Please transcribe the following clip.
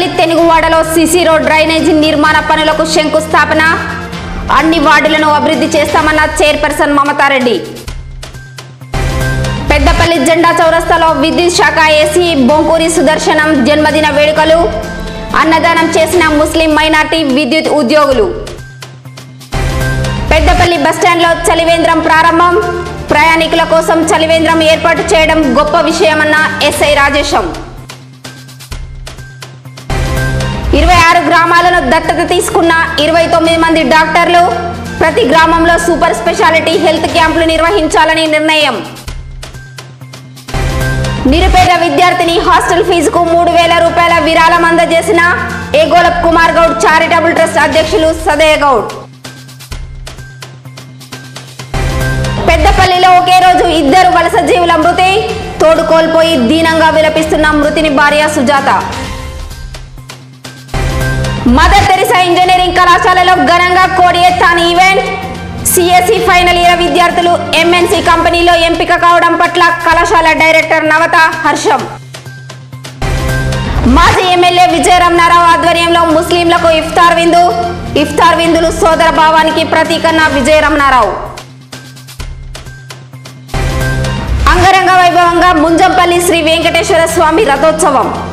పెద్దపల్లి తెనుగువాడలో CC road drainage నిర్మాణ పనులకు శంకుస్థాపన అన్ని వార్డులను అభివృద్ధి చేస్తామన్న చైర్పర్సన్ మమతారెడ్డి పెద్దపల్లి జెండా చౌరస్తాలో విద్యుత్ శాఖ ఏసీ బొంకూరి సుదర్శనం జన్మదిన వేడుకలు అన్నదానం చేసిన ముస్లిం మైనార్టీ విద్యుత్ ఉద్యోగులు పెద్దపల్లి బస్టాండ్లో చలివేంద్రం ప్రారంభం ప్రయాణికుల కోసం చలివేంద్రం ఏర్పాటు చేయడం గొప్ప విషయమన్న ఎస్ఐ రాజేశం ఇరవై ఆరు గ్రామాలను దత్తత తీసుకున్న ఇరవై తొమ్మిది మంది డాక్టర్లు ప్రతి గ్రామంలో సూపర్ స్పెషాలిటీ హెల్త్ క్యాంపులు నిర్వహించాలని నిర్ణయం నిరుపేద విద్యార్థిని హాస్టల్ ఫీజుకు మూడు వేల రూపాయల విరాళం అందజేసిన ఏగోలప్ కుమార్ గౌడ్ చారిటబుల్ ట్రస్ట్ అధ్యక్షులు సదయ గౌడ్ పెద్దపల్లిలో ఒకే రోజు ఇద్దరు వలస జీవుల మృతి తోడు కోల్పోయి దీనంగా విలపిస్తున్న మృతిని భార్య సుజాత మదర్ తెరిసా ఇంజనీరింగ్ కళాశాలలో ఘనంగా codeathon event CSC final year విద్యార్థులు ఎంఎన్సి కంపెనీలో ఎంపిక కావడం పట్ల కళాశాల డైరెక్టర్ నవత హర్షం మాజీ ఎమ్మెల్యే విజయరమణారావు ఆధ్వర్యంలో ముస్లింలకు ఇఫ్తార్ విందు ఇఫ్తార్ విందులు సోదర భావానికి ప్రతీకన్న విజయరమణారావు అంగరంగ వైభవంగా ముంజంపల్లి శ్రీ వెంకటేశ్వర స్వామి రథోత్సవం